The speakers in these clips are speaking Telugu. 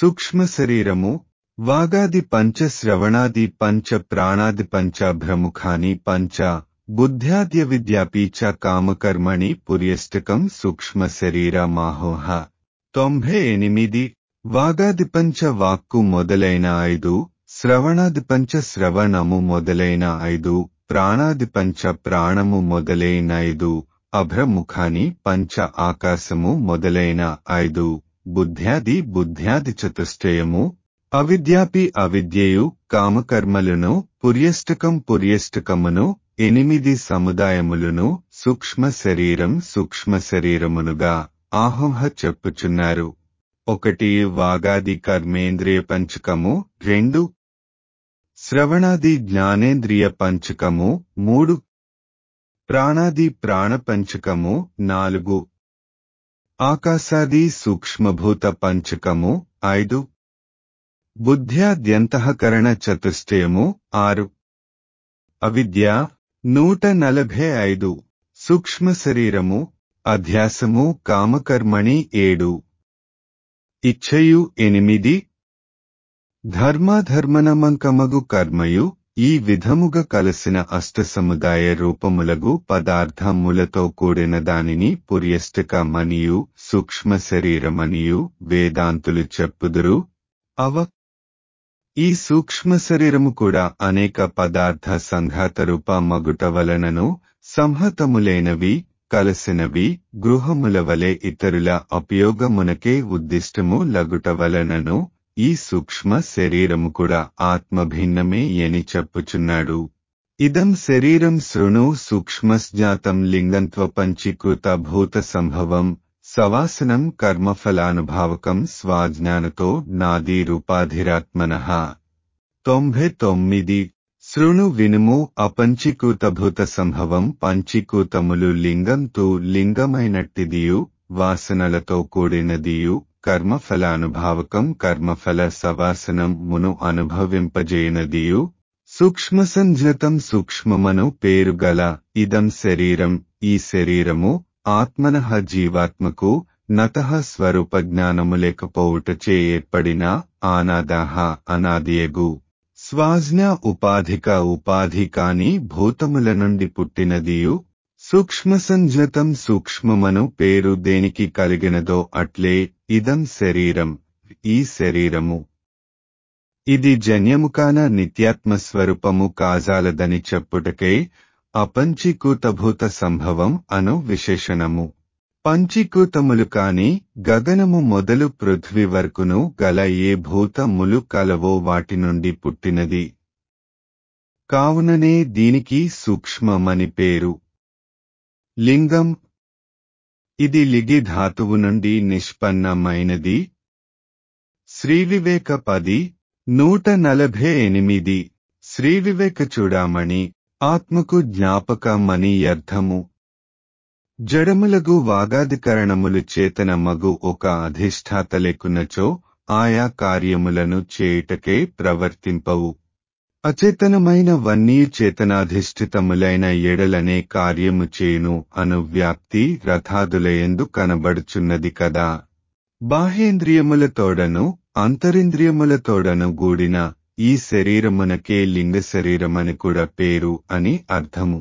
సూక్ష్మ శరీరము వాగాది పంచ శ్రవణాది పంచ ప్రాణాది పంచాభ్రముఖాని పంచ బుద్ధ్యాద్య విద్యాపి చ కామకర్మణి పుర్యష్టకం సూక్ష్మ శరీర మాహోహ తొంభై ఎనిమిది వాగాది పంచ వాక్కు మొదలైన ఐదు శ్రవణాది పంచ శ్రవణము మొదలైన ఐదు ప్రాణాది పంచ ప్రాణము మొదలైన ఐదు అభ్రముఖాని పంచ ఆకాశము మొదలైన ఐదు బుద్ధ్యాది బుద్ధ్యాది చతుష్టయము అవిద్యాపి అవిద్యయు కామకర్మలను పుర్యష్టకం పుర్యష్టకమును ఎనిమిది సముదాయములను సూక్ష్మ శరీరం సూక్ష్మ శరీరమునుగా ఆహంహ చెప్పుచున్నారు ఒకటి వాగాది కర్మేంద్రియ పంచకము రెండు శ్రవణాది జ్ఞానేంద్రియ పంచకము మూడు ప్రాణాది ప్రాణ పంచకము నాలుగు ఆకాశాది సూక్ష్మభూత పంచకము ఐదు బుద్ధ్యాద్యంతఃకరణ చతుష్టయము ఆరు అవిద్య నూట నలభై ఐదు సూక్ష్మ శరీరము అధ్యాసము కామకర్మణి ఏడు ఇచ్చయు ఎనిమిది ధర్మాధర్మనమంకమగు కర్మయు ఈ విధముగా కలసిన అష్ట సముదాయ రూపములగు పదార్థములతో కూడిన దానిని పుర్యష్టకమనియు సూక్ష్మ శరీరమనియు వేదాంతులు చెప్పుదురు అవ ఈ సూక్ష్మ శరీరము కూడా అనేక పదార్థ సంఘాత రూప మగుట వలనను సంహతములైనవి కలసినవి గృహముల వలె ఇతరుల అపయోగమునకే ఉద్దిష్టము లగుట వలనను ఈ సూక్ష్మ శరీరము కూడా ఆత్మభిన్నమే అని చెప్పుచున్నాడు ఇదం శరీరం శృణు సూక్ష్మస్జాతం లింగంత్వ పంచీకృత భూత సంభవం సవాసనం కర్మఫలానుభావకం స్వాజ్ఞానతో నాదీ రూపాధిరాత్మన తొంభై తొమ్మిది శృణు వినుము అపంచీకృతభూత సంభవం పంచీకృతములు లింగంతు లింగమైనట్టిదియు వాసనలతో కూడినదియు కర్మఫలానుభావకం కర్మఫల సవాసనం మును అనుభవింపజేయనదియు సూక్ష్మ సంజతం సూక్ష్మమను పేరుగల ఇదం శరీరం ఈ శరీరము ఆత్మన జీవాత్మకు నత స్వరూప జ్ఞానము లేకపోవుటచే ఏర్పడిన ఆనాదాహ అనాదియగు స్వాజ్ఞ ఉపాధిక ఉపాధి కాని భూతముల నుండి పుట్టినదియు సూక్ష్మ సంజతం సూక్ష్మమను పేరు దేనికి కలిగినదో అట్లే ఇదం శరీరం ఈ శరీరము ఇది జన్యముకాన నిత్యాత్మస్వరూపము కాజాలదని చెప్పుటకై అపంచీకూతభూత సంభవం అను విశేషణము పంచీకూతములు కాని గగనము మొదలు పృథ్వీ వరకును గల ఏ భూతములు కలవో వాటి నుండి పుట్టినది కావుననే దీనికి సూక్ష్మమని పేరు లింగం ఇది లిగి ధాతువు నుండి నిష్పన్నమైనది శ్రీవివేక పది నూట నలభై ఎనిమిది శ్రీవివేక చూడామణి ఆత్మకు జ్ఞాపకమని అర్థము జడములగు వాగాధికరణములు చేతన మగు ఒక అధిష్టాత లేకున్నచో ఆయా కార్యములను చేయుటకే ప్రవర్తింపవు అచేతనమైన వన్నీ చేతనాధిష్ఠితములైన ఎడలనే కార్యము చేయును అను వ్యాప్తి రథాదులయందు కనబడుచున్నది కదా బాహేంద్రియములతోడను అంతరింద్రియములతోడను గూడిన ఈ శరీరమునకే లింగ శరీరమని కూడా పేరు అని అర్థము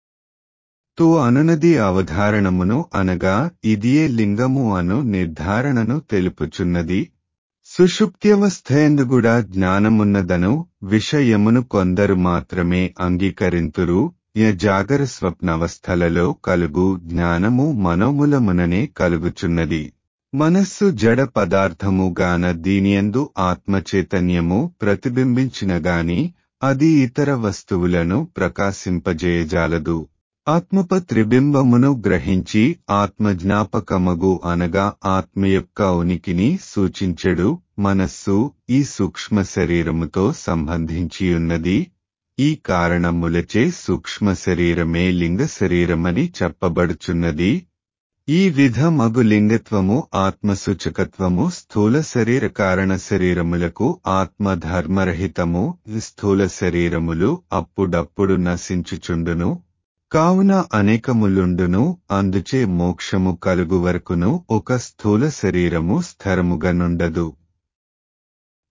తో అనునది అవధారణమును అనగా ఇదియే లింగము అను నిర్ధారణను తెలుపుచున్నది సుషుప్త్యవస్థయందుగుడా జ్ఞానమున్నదను విషయమును కొందరు మాత్రమే అంగీకరింతురు య జాగర స్వప్నవస్థలలో కలుగు జ్ఞానము మనోములముననే కలుగుచున్నది మనస్సు జడ పదార్థము గాన దీనియందు ఆత్మచైతన్యము ప్రతిబింబించినగాని అది ఇతర వస్తువులను ప్రకాశింపజేయజాలదు ఆత్మప త్రిబింబమును గ్రహించి ఆత్మజ్ఞాపకమగు అనగా ఆత్మ యొక్క ఉనికిని సూచించెడు మనస్సు ఈ సూక్ష్మ శరీరముతో సంబంధించియున్నది ఈ కారణములచే సూక్ష్మ శరీరమే లింగ శరీరమని చెప్పబడుచున్నది ఈ విధమగు లింగత్వము ఆత్మసూచకత్వము స్థూల శరీర కారణ శరీరములకు ఆత్మ ధర్మరహితము స్థూల శరీరములు అప్పుడప్పుడు నశించుచుండును కావున అనేకములుండును అందుచే మోక్షము కలుగు వరకును ఒక స్థూల శరీరము స్థిరముగా నుండదు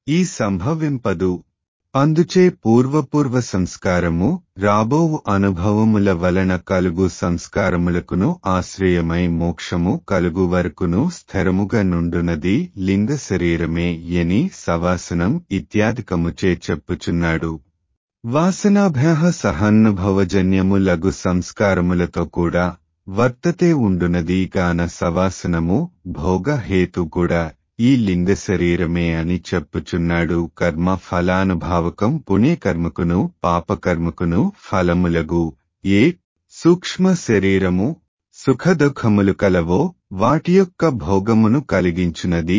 ఈ సంభవింపదు అందుచే పూర్వపూర్వ సంస్కారము రాబోవు అనుభవముల వలన కలుగు సంస్కారములకును ఆశ్రయమై మోక్షము కలుగు వరకును స్థిరముగా నుండునది లింగ శరీరమే ఎని సవాసనం ఇత్యాదికముచే చెప్పుచున్నాడు వాసనాభ్య సహానుభవజన్యము లఘు సంస్కారములతో కూడా వర్తతే ఉండునది గాన సవాసనము భోగ హేతు కూడా ఈ లింగ శరీరమే అని చెప్పుచున్నాడు కర్మ ఫలానుభావకం పుణ్యకర్మకును పాపకర్మకును ఫలములగు ఏ సూక్ష్మ శరీరము సుఖదుఖములు కలవో వాటి యొక్క భోగమును కలిగించునది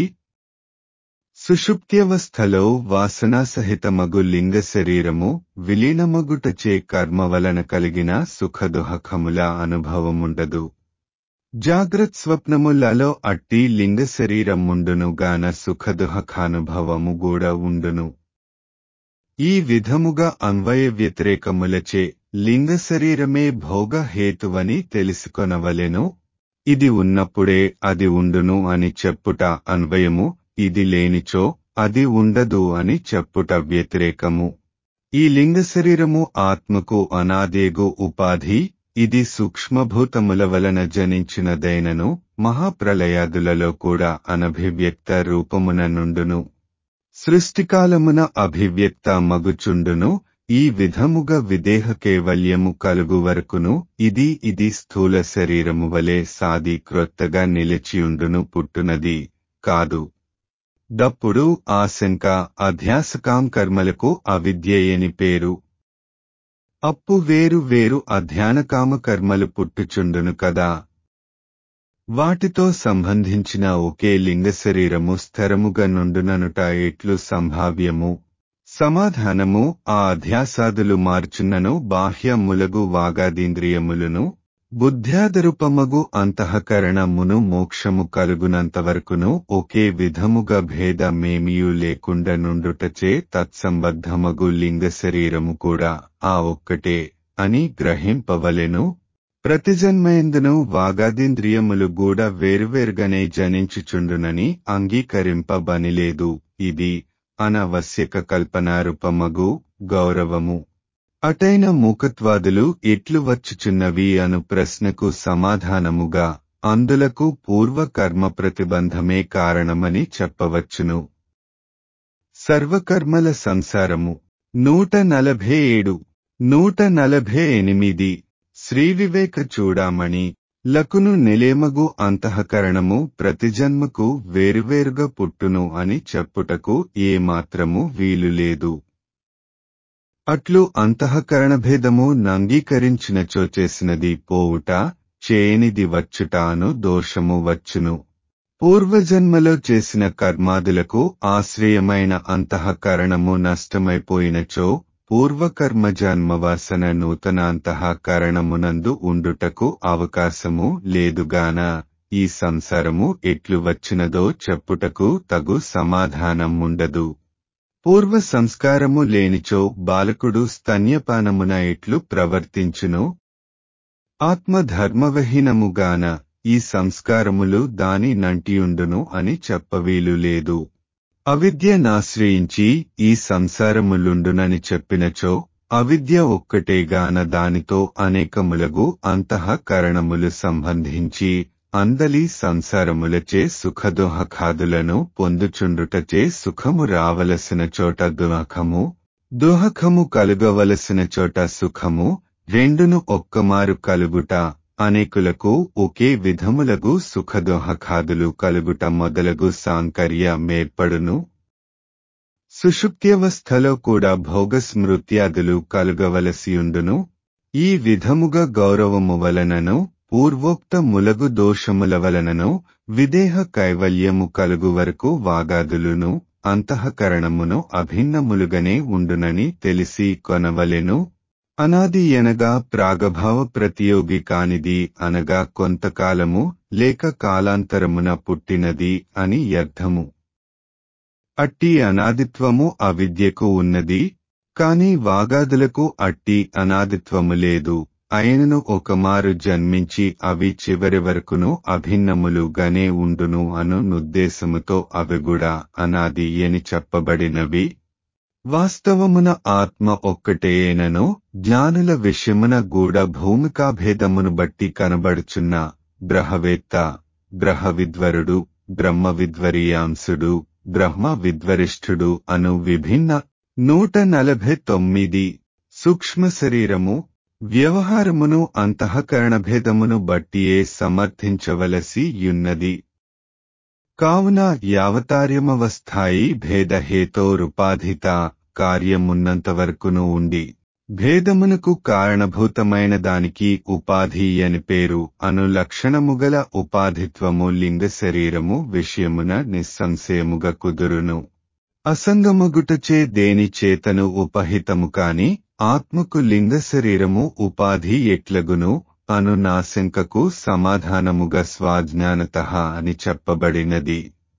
సుషుప్త్యవస్థలో వాసనాసహితమగు లింగ శరీరము విలీనమగుటచే కర్మ వలన కలిగిన సుఖదుహకముల అనుభవముండదు జాగ్రత్ స్వప్నములలో అట్టి లింగ శరీరముండును గాన సుఖదుహకానుభవము కూడా ఉండును ఈ విధముగా అన్వయ వ్యతిరేకములచే లింగ శరీరమే భోగ హేతువని తెలుసుకొనవలెను ఇది ఉన్నప్పుడే అది ఉండును అని చెప్పుట అన్వయము ఇది లేనిచో అది ఉండదు అని చెప్పుట వ్యతిరేకము ఈ లింగ శరీరము ఆత్మకు అనాదేగు ఉపాధి ఇది సూక్ష్మభూతముల వలన జనించినదైనను మహాప్రలయాదులలో కూడా అనభివ్యక్త రూపమున నుండును సృష్టికాలమున అభివ్యక్త మగుచుండును ఈ విధముగా విదేహ కేవల్యము కలుగు వరకును ఇది ఇది స్థూల శరీరము వలె సాది క్రొత్తగా నిలిచియుండును పుట్టునది కాదు దప్పుడు ఆశంక అధ్యాసకాం కర్మలకు అవిద్యయని పేరు అప్పు వేరు వేరు అధ్యానకామ కర్మలు పుట్టుచుండును కదా వాటితో సంబంధించిన ఒకే లింగ శరీరము స్థిరముగా నుండుననుట ఎట్లు సంభావ్యము సమాధానము ఆ అధ్యాసాదులు మార్చున్నను బాహ్యములగు వాగాదీంద్రియములను బుద్ధ్యాదరూపమగు అంతఃకరణమును మోక్షము కలుగునంతవరకును ఒకే విధముగా భేదమేమియూ లేకుండా నుండుటచే తత్సంబద్ధమగు లింగ శరీరము కూడా ఆ ఒక్కటే అని గ్రహింపవలెను ప్రతిజన్మయందును వాగాదీంద్రియములు కూడా వేరువేరుగానే జనించుచుండునని అంగీకరింపబనిలేదు ఇది అనవశ్యక కల్పనారూపమగు గౌరవము అటైన మూకత్వాదులు ఎట్లు వచ్చుచున్నవి అను ప్రశ్నకు సమాధానముగా అందులకు పూర్వకర్మ ప్రతిబంధమే కారణమని చెప్పవచ్చును సర్వకర్మల సంసారము నూట నలభై ఏడు నూట నలభై ఎనిమిది శ్రీవివేక చూడామణి లకును నిలేమగు అంతఃకరణము ప్రతిజన్మకు వేరువేరుగా పుట్టును అని చెప్పుటకు ఏమాత్రము వీలులేదు అట్లు అంతఃకరణ భేదము నంగీకరించినచో చేసినది పోవుట చేయనిది వచ్చుట అను దోషము వచ్చును పూర్వజన్మలో చేసిన కర్మాదులకు ఆశ్రయమైన అంతఃకరణము నష్టమైపోయినచో పూర్వకర్మ జన్మవాసన నూతనాంతఃకరణమునందు ఉండుటకు అవకాశము లేదుగాన ఈ సంసారము ఎట్లు వచ్చినదో చెప్పుటకు తగు సమాధానం ఉండదు పూర్వ సంస్కారము లేనిచో బాలకుడు స్తన్యపానమున ఎట్లు ప్రవర్తించును ఆత్మధర్మవహీనముగాన ఈ సంస్కారములు దాని నంటియుండును అని చెప్పవీలు లేదు అవిద్యనాశ్రయించి ఈ సంసారములుండునని చెప్పినచో అవిద్య ఒక్కటేగాన దానితో అనేకములగు అంతఃకరణములు సంబంధించి అందలి సంసారములచే సుఖదుహఖాదులను పొందుచుండుటచే సుఖము రావలసిన చోట దుహఖము దుహఖము కలుగవలసిన చోట సుఖము రెండును ఒక్కమారు కలుగుట అనేకులకు ఒకే విధములగు సుఖదుహఖాదులు కలుగుట మొదలగు సాంకర్య మేర్పడును సుషుప్త్యవస్థలో కూడా భోగస్మృత్యాదులు కలుగవలసియుండును ఈ విధముగా గౌరవము వలనను పూర్వోక్త ములగు దోషముల వలనను విదేహ కైవల్యము కలుగు వరకు వాగాదులును అంతఃకరణమును అభిన్నములుగనే ఉండునని తెలిసి కొనవలెను అనాది అనగా ప్రాగభావ ప్రతియోగి కానిది అనగా కొంతకాలము లేక కాలాంతరమున పుట్టినది అని అర్థము అట్టి అనాదిత్వము అవిద్యకు ఉన్నది కాని వాగాదులకు అట్టి అనాదిత్వము లేదు ఆయనను ఒకమారు జన్మించి అవి చివరి వరకును అభిన్నములుగానే ఉండును అను నుద్దేశముతో అవి కూడా అనాది అని చెప్పబడినవి వాస్తవమున ఆత్మ ఒక్కటేనను జ్ఞానుల విషయమున గూఢ భూమికాభేదమును బట్టి కనబడుచున్న గ్రహవేత్త గ్రహ విద్వరుడు బ్రహ్మ విద్వరీయాంశుడు బ్రహ్మ విద్వరిష్ఠుడు అను విభిన్న నూట నలభై తొమ్మిది సూక్ష్మ శరీరము వ్యవహారమును అంతఃకరణ భేదమును బట్టియే సమర్థించవలసి యున్నది కావున యావతార్యమవస్థాయి భేదహేతోరుపాధిత కార్యమున్నంతవరకును ఉండి భేదమునకు కారణభూతమైన దానికి ఉపాధి అని పేరు అను లక్షణముగల ఉపాధిత్వము లింగ శరీరము విషయమున నిస్సంశయముగా కుదురును అసంగమగుటచే దేని చేతను ఉపహితము కాని ఆత్మకు లింగ శరీరము ఉపాధి ఎట్లగును అను నాశంకకు సమాధానముగా స్వాజ్ఞానత అని చెప్పబడినది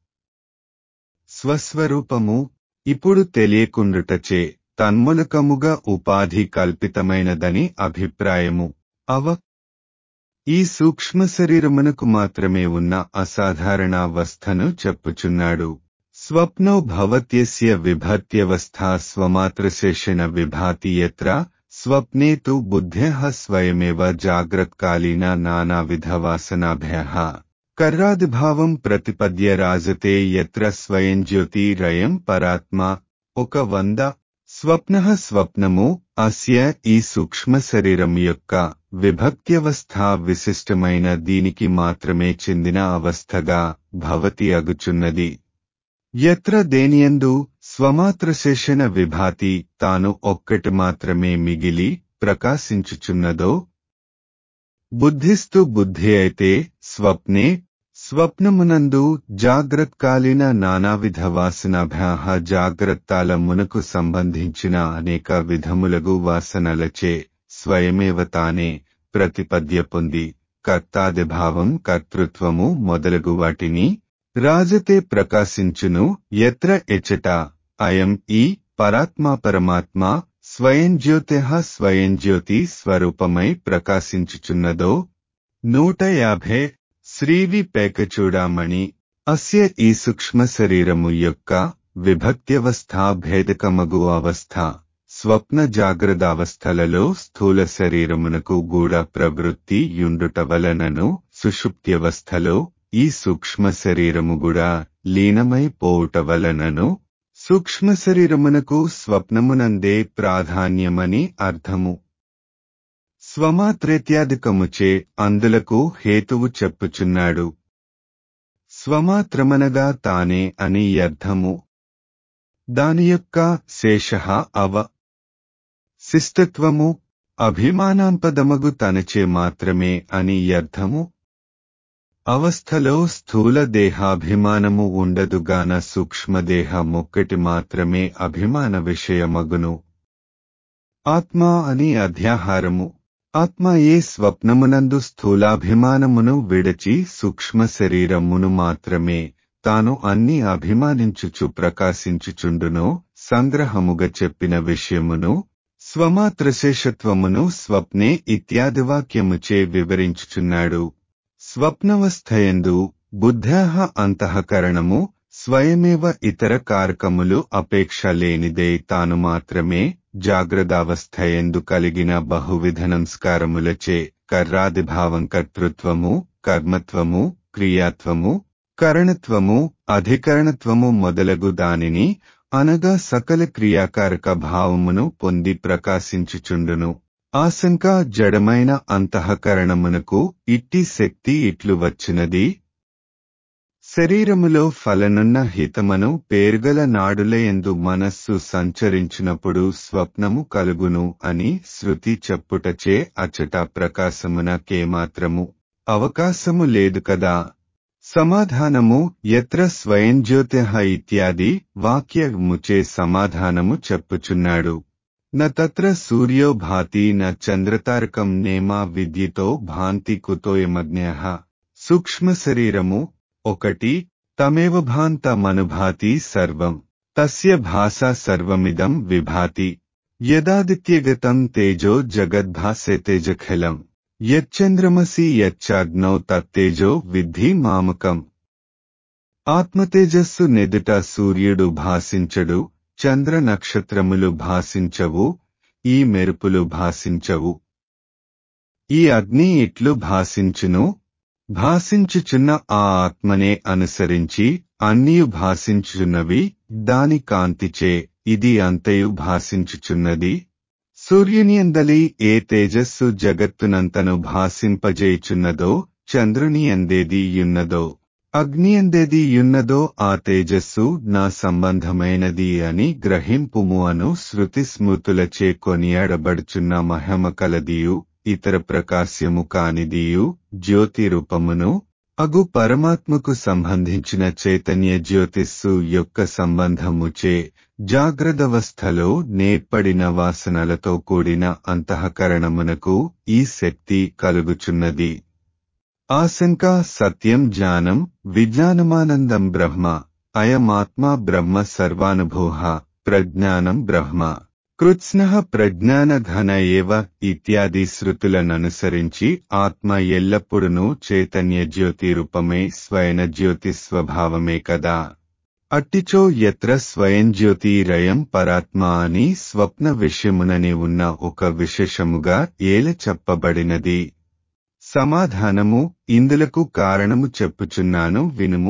స్వస్వరూపము ఇప్పుడు తెలియకుండుటచే తన్మూలకముగా ఉపాధి కల్పితమైనదని అభిప్రాయము అవ ఈ సూక్ష్మ శరీరమునకు మాత్రమే ఉన్న అసాధారణావస్థను చెప్పుచున్నాడు స్వప్నో భవత్యస్య విభత్యవస్థా స్వమాత్రశేషణ విభాతి యత్ర స్వప్నే తు బుద్ధేః స్వయమేవ జాగ్రత్కాలీన నానావిధవాసనాభ్య కర్రాదిభావం ప్రతిపద్య రాజతే యత్ర స్వయం జ్యోతిరయం పరాత్మ ఒక వంద స్వప్న స్వప్నము అస్య ఈ సూక్ష్మ శరీరం యొక్క విభక్త్యవస్థ విశిష్టమైన దీనికి మాత్రమే చెందిన అవస్థగా భవతి అగుచున్నది ఎత్ర దేనియందు స్వమాత్రశేషణ విభాతి తాను ఒక్కటి మాత్రమే మిగిలి ప్రకాశించుచున్నదో బుద్ధిస్తు బుద్ధి అయితే స్వప్నే స్వప్నమునందు జాగ్రత్కాలీన నానావిధ వాసనాభ్యాహ జాగ్రత్తాలమునకు సంబంధించిన అనేక విధములగు వాసనలచే స్వయమేవ తానే ప్రతిపద్య పొంది కర్తాదిభావం కర్తృత్వము మొదలగు వాటిని రాజతే ప్రకాశించును ఎత్ర ఎచట అయం ఈ పరాత్మా పరమాత్మ స్వయం జ్యోతిః స్వయం జ్యోతి స్వరూపమై ప్రకాశించుచున్నదో నూట యాభై శ్రీవి పేకచూడామణి అస్య ఈ సూక్ష్మ శరీరము యొక్క విభక్త్యవస్థ భేదకమగు అవస్థ స్వప్న జాగ్రత్తావస్థలలో స్థూల శరీరమునకు గూఢ ప్రవృత్తి యుండుట వలనను సుషుప్త్యవస్థలో ఈ సూక్ష్మ శరీరము కూడా లీనమై పోవుట వలనను సూక్ష్మ శరీరమునకు స్వప్నమునందే ప్రాధాన్యమని అర్థము స్వమాత్రేత్యాధికముచే అందులకు హేతువు చెప్పుచున్నాడు స్వమాత్రమనగా తానే అని అర్థము దాని యొక్క శేష అవ శిష్టత్వము అభిమానాంపదమగు తనచే మాత్రమే అని అర్థము అవస్థలో స్థూల దేహాభిమానము ఉండదుగాన సూక్ష్మదేహమొక్కటి మాత్రమే అభిమాన విషయమగును ఆత్మ అని అధ్యాహారము ఆత్మ ఏ స్వప్నమునందు స్థూలాభిమానమును విడచి సూక్ష్మ శరీరమును మాత్రమే తాను అన్ని అభిమానించుచు ప్రకాశించుచుండునో సంగ్రహముగా చెప్పిన విషయమును స్వమాత్రశేషత్వమును స్వప్నే ఇత్యాది వాక్యముచే వివరించుచున్నాడు స్వప్నవస్థయందు బుద్ధాహ అంతఃకరణము స్వయమేవ ఇతర కారకములు అపేక్ష లేనిదే తాను మాత్రమే జాగ్రత్తావస్థయందు కలిగిన బహువిధ నమస్కారములచే కర్రాదిభావం కర్తృత్వము కర్మత్వము క్రియాత్వము కరణత్వము అధికరణత్వము మొదలగు దానిని అనగా సకల క్రియాకారక భావమును పొంది ప్రకాశించుచుండును ఆశంక జడమైన అంతఃకరణమునకు ఇట్టి శక్తి ఇట్లు వచ్చినది శరీరములో ఫలనున్న హితమను పేరుగల నాడులయందు మనస్సు సంచరించినప్పుడు స్వప్నము కలుగును అని శృతి చెప్పుటచే అచట ప్రకాశమున కేమాత్రము అవకాశము లేదు కదా సమాధానము ఎత్ర స్వయం జ్యోతిః ఇత్యాది వాక్యముచే సమాధానము చెప్పుచున్నాడు న తత్ర సూర్యో భాతి న చంద్రతారకం నేమా విద్యుతో భాంతి కుతోయమజ్ఞ సూక్ష్మ శరీరము ఒకటి తమేవ భాంత మనుభాతి సర్వం తస్య భాష సర్వమిదం విభాతి యదాదిత్యగతం తేజో జగద్భాసేతేజఖిలం యచ్చంద్రమసి యచ్చాగ్నౌ తత్తేజో విద్ధి మామకం ఆత్మతేజస్సు నెదుట సూర్యుడు భాసించడు చంద్ర నక్షత్రములు భాసించవు ఈ మెరుపులు భాసించవు ఈ అగ్ని ఇట్లు భాసించును భాసించుచున్న ఆ ఆత్మనే అనుసరించి అన్నియు భాసించుచున్నవి దాని కాంతిచే ఇది అంతయు భాసించుచున్నది సూర్యుని ఏ తేజస్సు జగత్తునంతను భాసింపజేయుచున్నదో చంద్రుని అందేది యున్నదో అగ్ని అందేది యున్నదో ఆ తేజస్సు నా సంబంధమైనది అని గ్రహింపుము అను శృతి స్మృతులచే కొనియాడబడుచున్న మహిమ కలదియు ఇతర ప్రకాశ్యము కానిదియు జ్యోతి రూపమును అగు పరమాత్మకు సంబంధించిన చైతన్య జ్యోతిస్సు యొక్క సంబంధముచే జాగ్రదవస్థలో నేర్పడిన వాసనలతో కూడిన అంతఃకరణమునకు ఈ శక్తి కలుగుచున్నది ఆశంక సత్యం జ్ఞానం విజ్ఞానమానందం బ్రహ్మ అయమాత్మా బ్రహ్మ సర్వానుభూహ ప్రజ్ఞానం బ్రహ్మ కృత్స్న ప్రజ్ఞానఘన ఏవ ఇత్యాది శృతులననుసరించి ఆత్మ ఎల్లప్పుడునూ చైతన్య జ్యోతి రూపమే స్వయన జ్యోతి స్వభావమే కదా అట్టిచో ఎత్ర స్వయం జ్యోతి రయం పరాత్మ అని స్వప్న విషయమునని ఉన్న ఒక విశేషముగా ఏల చెప్పబడినది సమాధానము ఇందులకు కారణము చెప్పుచున్నాను వినుము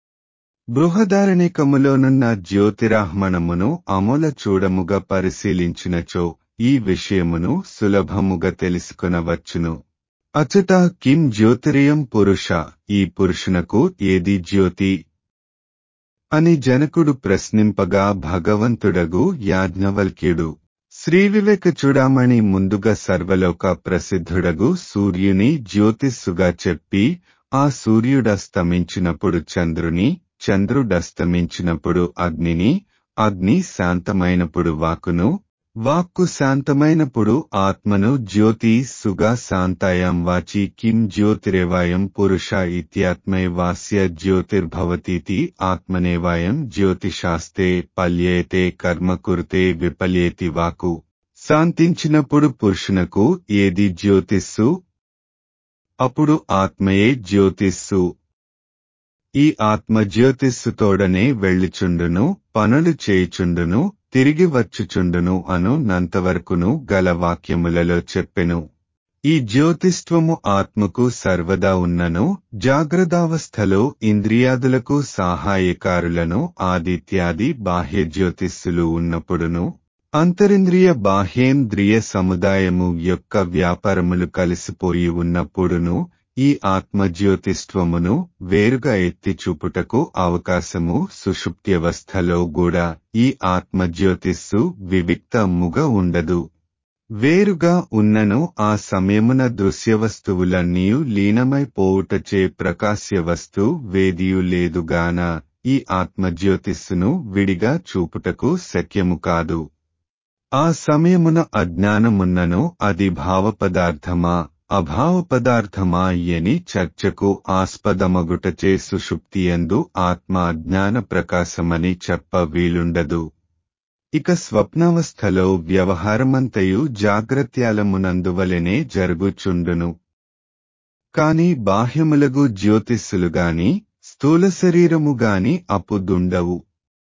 బృహదారణికములోనున్న జ్యోతిరాహ్మణమును అమూల చూడముగా పరిశీలించినచో ఈ విషయమును సులభముగా తెలుసుకొనవచ్చును అచట కిం జ్యోతిరియం పురుష ఈ పురుషునకు ఏది జ్యోతి అని జనకుడు ప్రశ్నింపగా భగవంతుడగు యాజ్ఞవల్క్యుడు శ్రీవివేక చూడామణి ముందుగా సర్వలోక ప్రసిద్ధుడగు సూర్యుని జ్యోతిస్సుగా చెప్పి ఆ సూర్యుడస్తమించినప్పుడు చంద్రుని చంద్రుడస్తమించినప్పుడు అగ్నిని అగ్ని శాంతమైనప్పుడు వాకును వాక్కు శాంతమైనప్పుడు ఆత్మను జ్యోతి సుగా శాంతాయం వాచి కిం జ్యోతిరేవాయం పురుష ఇత్యాత్మై వాస్య జ్యోతిర్భవతీతి ఆత్మనేవాయం జ్యోతిశాస్తే పల్యేతే కర్మ కురుతే విపల్యేతి వాకు శాంతించినప్పుడు పురుషునకు ఏది జ్యోతిస్సు అప్పుడు ఆత్మయే జ్యోతిస్సు ఈ ఆత్మ జ్యోతిస్సుతోడనే వెళ్ళుచుండును పనులు చేయుచుండును తిరిగి వచ్చుచుండును అను నంతవరకును గల వాక్యములలో చెప్పెను ఈ జ్యోతిష్త్వము ఆత్మకు సర్వదా ఉన్నను జాగ్రత్తావస్థలో ఇంద్రియాదులకు సహాయకారులను ఆదిత్యాది బాహ్య జ్యోతిస్సులు ఉన్నప్పుడును అంతరింద్రియ బాహ్యేంద్రియ సముదాయము యొక్క వ్యాపారములు కలిసిపోయి ఉన్నప్పుడును ఈ ఆత్మజ్యోతిష్త్వమును వేరుగా ఎత్తి చూపుటకు అవకాశము సుషుప్త్యవస్థలో కూడా ఈ ఆత్మజ్యోతిస్సు వివిక్తముగా ఉండదు వేరుగా ఉన్నను ఆ సమయమున దృశ్యవస్తువులన్నీ లీనమైపోవుటచే ప్రకాశ్యవస్తు వేదియు లేదుగాన ఈ ఆత్మజ్యోతిస్సును విడిగా చూపుటకు శక్యము కాదు ఆ సమయమున అజ్ఞానమున్నను అది భావపదార్థమా అభావ పదార్థమా అని చర్చకు ఆస్పదమగుటచే సుషుప్తియందు ఆత్మ అజ్ఞాన ప్రకాశమని చెప్ప వీలుండదు ఇక స్వప్నావస్థలో వ్యవహారమంతయు జాగ్రత్యాలమునందువలెనే జరుగుచుండును కాని బాహ్యములగు జ్యోతిస్సులుగాని స్థూల శరీరముగాని అప్పుదుండవు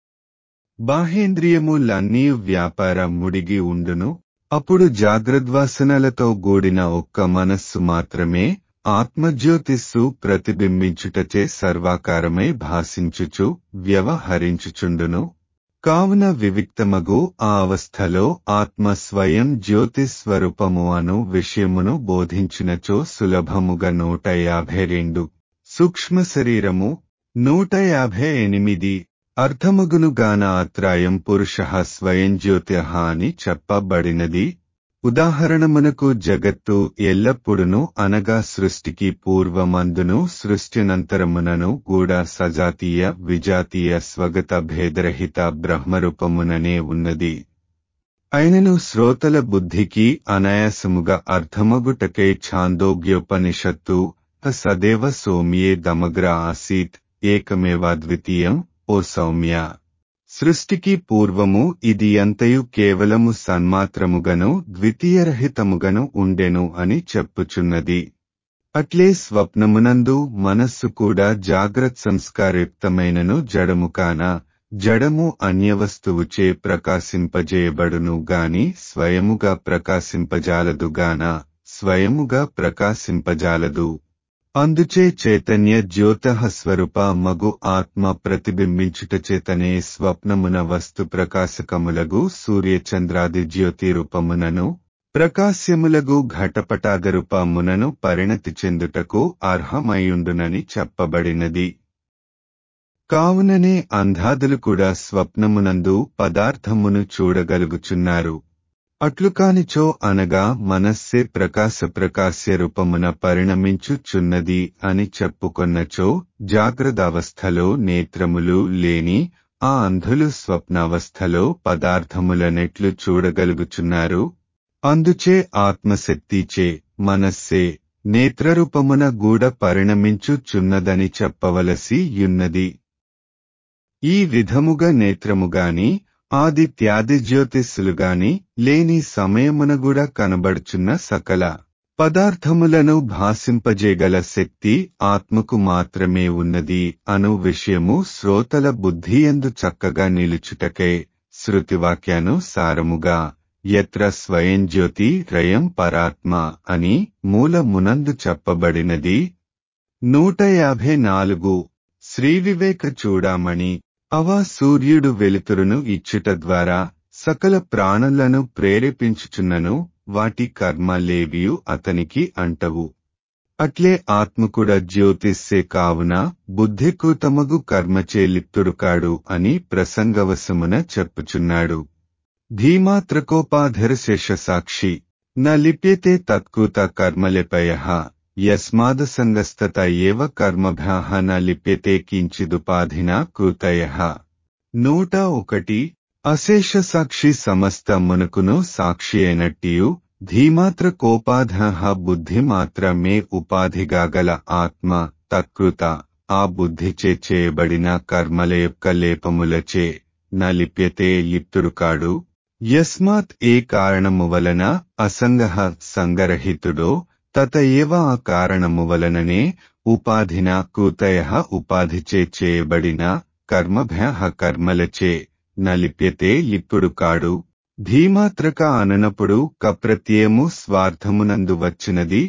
బాహేంద్రియములన్నీ వ్యాపార ముడిగి ఉండును అప్పుడు జాగ్రద్వాసనలతో గూడిన ఒక్క మనస్సు మాత్రమే ఆత్మజ్యోతిస్సు ప్రతిబింబించుటచే సర్వాకారమై భాసించుచు వ్యవహరించుచుండును కావున వివిక్తమగు ఆ అవస్థలో ఆత్మ స్వయం జ్యోతిస్వరూపము అను విషయమును బోధించినచో సులభముగా నూట యాభై రెండు సూక్ష్మ శరీరము నూట యాభై ఎనిమిది అర్థమగునుగాన అత్రాయం పురుష స్వయం జ్యోతిః అని చెప్పబడినది ఉదాహరణమునకు జగత్తు ఎల్లప్పుడును అనగా సృష్టికి పూర్వమందును సృష్టినంతరమునను కూడా సజాతీయ విజాతీయ స్వగత భేదరహిత బ్రహ్మరూపముననే ఉన్నది అయినను శ్రోతల బుద్ధికి అనాయాసముగా అర్థమగుటకై ఛాందోగ్యోపనిషత్తు సదేవ సౌమ్యే దమగ్ర ఆసీత్ ఏకమేవాద్వితీయం ఓ సౌమ్య సృష్టికి పూర్వము ఇది అంతయు కేవలము సన్మాత్రముగను ద్వితీయరహితముగను ఉండెను అని చెప్పుచున్నది అట్లే స్వప్నమునందు మనస్సు కూడా జాగ్రత్త సంస్కారయుక్తమైనను జడము కాన జడము అన్యవస్తువుచే ప్రకాశింపజేయబడును గాని స్వయముగా ప్రకాశింపజాలదుగాన స్వయముగా ప్రకాశింపజాలదు అందుచే చైతన్య జ్యోతః స్వరూప మగు ఆత్మ ప్రతిబింబించుట చేతనే స్వప్నమున వస్తు ప్రకాశకములగు సూర్యచంద్రాది జ్యోతి రూపమునను ప్రకాశ్యములగు ఘటపటాగరూపమునను పరిణతి చెందుటకు అర్హమయుండునని చెప్పబడినది కావుననే అంధాదులు కూడా స్వప్నమునందు పదార్థమును చూడగలుగుచున్నారు అట్లు కానిచో అనగా మనస్సే ప్రకాశ ప్రకాశ్య రూపమున పరిణమించుచున్నది అని చెప్పుకొన్నచో జాగ్రత్తావస్థలో నేత్రములు లేని ఆ అంధులు స్వప్నావస్థలో పదార్థములనెట్లు చూడగలుగుచున్నారు అందుచే ఆత్మశక్తిచే మనస్సే నేత్రరూపమున గూడ పరిణమించుచున్నదని చెప్పవలసి యున్నది ఈ విధముగా నేత్రముగాని ఆదిత్యాది జ్యోతిస్సులుగాని లేని సమయమున కూడా కనబడుచున్న సకల పదార్థములను భాసింపజేగల శక్తి ఆత్మకు మాత్రమే ఉన్నది అను విషయము శ్రోతల బుద్ధియందు చక్కగా నిలుచుటకే శృతివాక్యానుసారముగా ఎత్ర స్వయం జ్యోతి రయం పరాత్మ అని మూలమునందు చెప్పబడినది నూట యాభై నాలుగు శ్రీవివేక చూడామణి అవా సూర్యుడు వెలుతురును ఇచ్చుట ద్వారా సకల ప్రాణులను ప్రేరేపించుచున్నను వాటి కర్మలేవియు అతనికి అంటవు అట్లే ఆత్మకుడ జ్యోతిస్సే కావున బుద్ధికృతమగు కర్మచే లిప్తుడుకాడు అని ప్రసంగవశమున చెప్పుచున్నాడు ధీమాత్రకోపాధర శేషసాక్షి న లిప్యతే తత్కృత కర్మలిపయ యస్మాదసంగస్తత ఏవ కర్మభ్యాహ న లిప్యతే కించిదుపాధినా కృతయ నూట ఒకటి అశేష సాక్షి సమస్త మునుకును సాక్షి అయినట్టియు ధీమాత్ర కోపాధ బుద్ధి మాత్రమే ఉపాధిగా గల ఆత్మ తత్కృత ఆ బుద్ధిచే చేయబడిన కర్మల యొక్క లేపములచే నలిప్యతే లిప్తురుకాడు యస్మాత్ ఏ కారణము వలన అసంగ సంగరహితుడో తత ఏవ ఆ కారణము వలననే ఉపాధిన కృతయ ఉపాధిచే చేయబడిన కర్మభ్య కర్మలచే నలిప్యతే లిప్పుడు కాడు ధీమాత్రక అననప్పుడు కప్రత్యయము స్వార్థమునందు వచ్చినది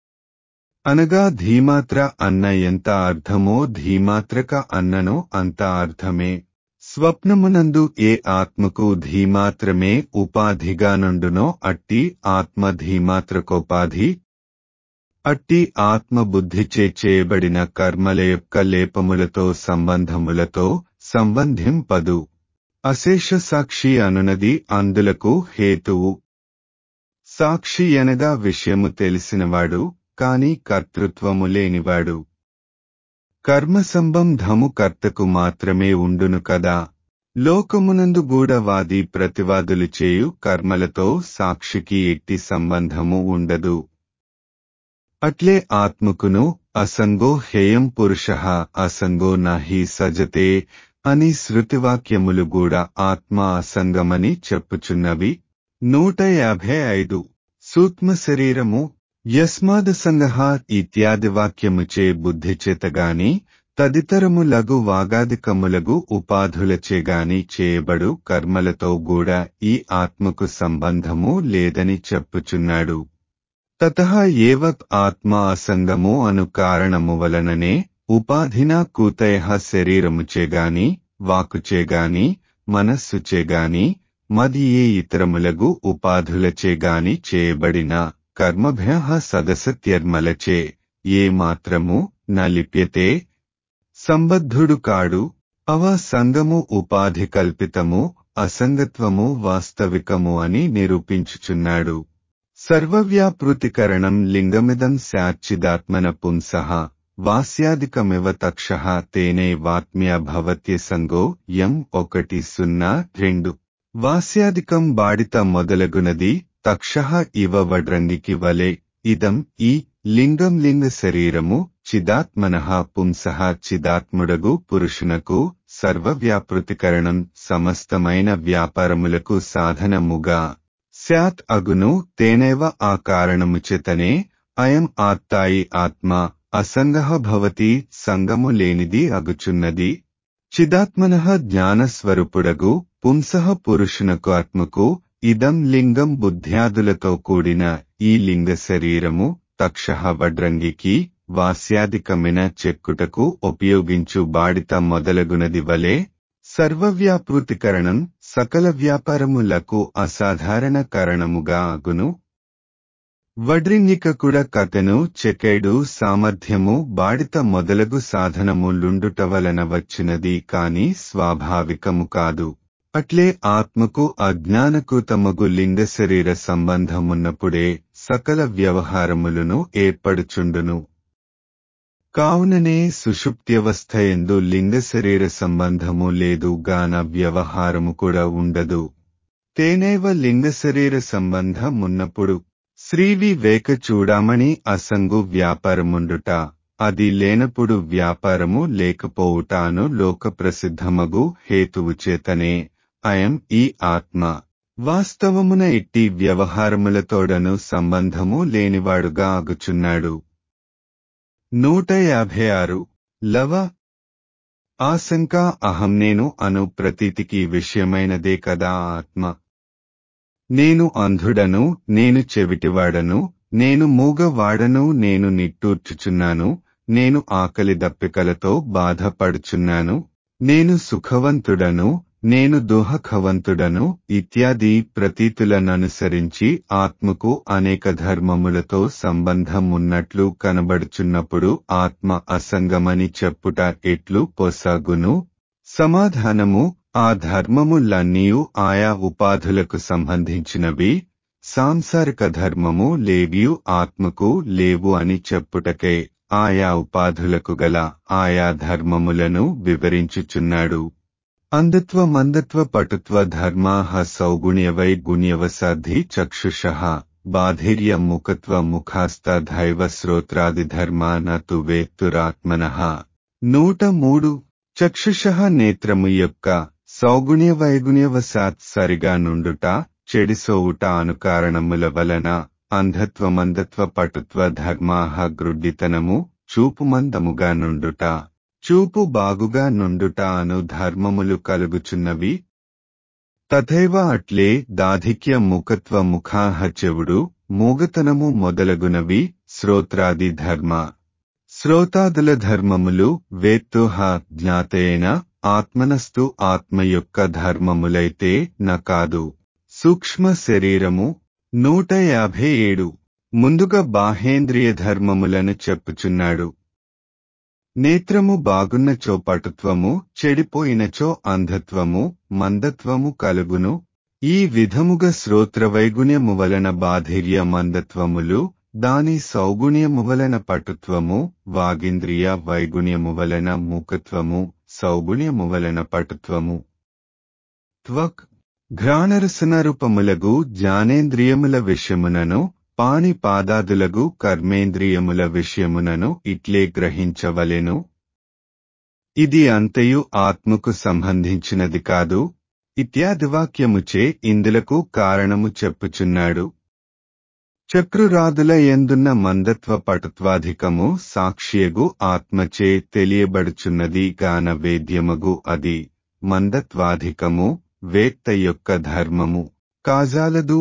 అనగా ధీమాత్ర అన్న ఎంత అర్థమో ధీమాత్రక అన్నను అంత అర్థమే స్వప్నమునందు ఏ ఆత్మకు ధీమాత్రమే ఉపాధిగా నుండునో అట్టి ఆత్మ ధీమాత్రకోపాధి అట్టి ఆత్మ బుద్ధిచే చేయబడిన కర్మల యొక్క లేపములతో సంబంధములతో సంబంధింపదు అశేష సాక్షి అనునది అందులకు హేతువు సాక్షి అనగా విషయము తెలిసినవాడు కాని కర్తృత్వము లేనివాడు కర్మ సంబంధము కర్తకు మాత్రమే ఉండును కదా లోకమునందు గూఢవాది ప్రతివాదులు చేయు కర్మలతో సాక్షికి ఎట్టి సంబంధము ఉండదు అట్లే ఆత్మకును అసంగో హేయం పురుష అసంగో నహి సజతే అని శృతివాక్యములు కూడా ఆత్మ అసంగమని చెప్పుచున్నవి నూట యాభై ఐదు సూక్ష్మ శరీరము యస్మాదసంగ ఇత్యాది వాక్యముచే బుద్ధి చేతగాని తదితరము లఘు వాగాదికములగు ఉపాధులచేగాని చేయబడు కర్మలతో కూడా ఈ ఆత్మకు సంబంధము లేదని చెప్పుచున్నాడు తత ఏవ ఆత్మ అసంగము అను కారణము వలననే ఉపాధినా కూతయ శరీరముచేగాని వాకుచేగాని మనస్సుచేగాని మది ఏ ఇతరములగు ఉపాధులచేగాని చేయబడిన కర్మభ్య సదసత్యర్మలచే ఏ మాత్రము నలిప్యతే సంబద్ధుడు కాడు అవ సంగము ఉపాధి కల్పితము అసంగత్వము వాస్తవికము అని నిరూపించుచున్నాడు సర్వవ్యాపృతికరణం లింగమిదం శాచ్చిదాత్మన పుంసః వాస్యాదికమివ తక్ష తేనే వాత్మ్య భవత్య సంగో యం ఒకటి సున్నా రెండు వాస్యాదికం బాడిత మొదలగునది తక్ష ఇవ వడ్రంగికి వలె ఇదం ఈ లింగం లింగ శరీరము చిదాత్మన పుంసః చిదాత్ముడగు పురుషునకు సర్వవ్యాపృతికరణం సమస్తమైన వ్యాపారములకు సాధనముగా స్యాత్ అగును తేనేవ ఆ కారణముచేతనే అయం ఆత్తాయి ఆత్మ అసంగః భవతి సంగము లేనిది అగుచున్నది చిదాత్మన జ్ఞానస్వరూపుడగు పుంసః పురుషునకు ఆత్మకు ఇదం లింగం బుద్ధ్యాదులతో కూడిన ఈ లింగ శరీరము తక్ష వడ్రంగికి వాస్యాధికమైన చెక్కుటకు ఉపయోగించు బాడిత మొదలగునది వలె సర్వవ్యాపృతికరణం సకల వ్యాపారములకు అసాధారణ కారణముగా అగును వడ్రింగిక కథను చెకేడు సామర్థ్యము బాడిత మొదలగు సాధనములుండుట వలన వచ్చినది కాని స్వాభావికము కాదు అట్లే ఆత్మకు అజ్ఞానకృతమగు లింగ శరీర సంబంధమున్నప్పుడే సకల వ్యవహారములను ఏర్పడుచుండును కావుననే సుషుప్త్యవస్థ ఎందు లింగ శరీర సంబంధము లేదు గాన వ్యవహారము కూడా ఉండదు తేనేవ లింగ శరీర సంబంధమున్నప్పుడు శ్రీవి వేక చూడామణి అసంగు వ్యాపారముండుట అది లేనప్పుడు వ్యాపారము లేకపోవుట అను లోక ప్రసిద్ధమగు హేతువు చేతనే అయం ఈ ఆత్మ వాస్తవమున ఇట్టి వ్యవహారములతోడను సంబంధము లేనివాడుగా ఆగుచున్నాడు నూట యాభై ఆరు లవ ఆశంక అహం నేను అను ప్రతీతికి విషయమైనదే కదా ఆత్మ నేను అంధుడను నేను చెవిటివాడను నేను మూగవాడను నేను నిట్టూర్చుచున్నాను నేను ఆకలి దప్పికలతో బాధపడుచున్నాను నేను సుఖవంతుడను నేను దుహఖవంతుడను ఇత్యాది ప్రతీతులననుసరించి ఆత్మకు అనేక ధర్మములతో సంబంధం ఉన్నట్లు కనబడుచున్నప్పుడు ఆత్మ అసంగమని చెప్పుట ఎట్లు పొసాగును సమాధానము ఆ ధర్మములన్నీయు ఆయా ఉపాధులకు సంబంధించినవి సాంసారిక ధర్మము లేవియు ఆత్మకు లేవు అని చెప్పుటకే ఆయా ఉపాధులకు గల ఆయా ధర్మములను వివరించుచున్నాడు అంధత్వ మందత్వ పటుత్వ ధర్మాహ సౌగుణ్యవై గుణ్యవసాధి చక్షుష బాధిర్య ముఖత్వ ముఖాస్త దైవ శ్రోత్రాది ధర్మా నతు వేత్తురాత్మన నూట మూడు చక్షుష నేత్రము యొక్క సౌగుణ్య వైగుణ్యవసాత్ సరిగా నుండుట చెడిసోవుట అను కారణముల వలన అంధత్వమందత్వ పటుత్వ ధర్మాహ గ్రుడ్డితనము చూపుమందముగా నుండుట చూపు బాగుగా నుండుట అను ధర్మములు కలుగుచున్నవి తథైవ అట్లే దాధిక్య ముఖత్వ ముఖాహ చెవుడు మూగతనము మొదలగునవి శ్రోత్రాది ధర్మ శ్రోతాదుల ధర్మములు వేత్తుహ జ్ఞాతేన ఆత్మనస్తు ఆత్మ యొక్క ధర్మములైతే న కాదు సూక్ష్మ శరీరము నూట యాభై ఏడు ముందుగా బాహేంద్రియ ధర్మములను చెప్పుచున్నాడు నేత్రము బాగున్నచో పటుత్వము చెడిపోయినచో అంధత్వము మందత్వము కలుగును ఈ విధముగా శ్రోత్ర వైగుణ్యము వలన బాధిర్య మందత్వములు దాని సౌగుణ్యము వలన పటుత్వము వాగింద్రియ వైగుణ్యము వలన మూకత్వము సౌగుణ్యము వలన పటుత్వము త్వక్ ఘ్రాణరసన రూపములగు జ్ఞానేంద్రియముల విషయమునను పాణి పాదాదులగు కర్మేంద్రియముల విషయమునను ఇట్లే గ్రహించవలెను ఇది అంతయు ఆత్మకు సంబంధించినది కాదు ఇత్యాది వాక్యముచే ఇందులకు కారణము చెప్పుచున్నాడు చక్రురాదుల ఎందున్న మందత్వ పటుత్వాధికము సాక్ష్యగు ఆత్మచే తెలియబడుచున్నది గాన వేద్యమగు అది మందత్వాధికము వేత్త యొక్క ధర్మము కాజాలదు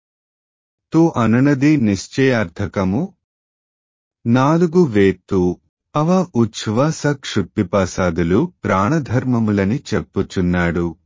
తు అననది నిశ్చయార్థకము నాలుగు వేత్తు అవ ఉచ్ఛ్వాస క్షుత్పిపాసాదులు ప్రాణధర్మములని చెప్పుచున్నాడు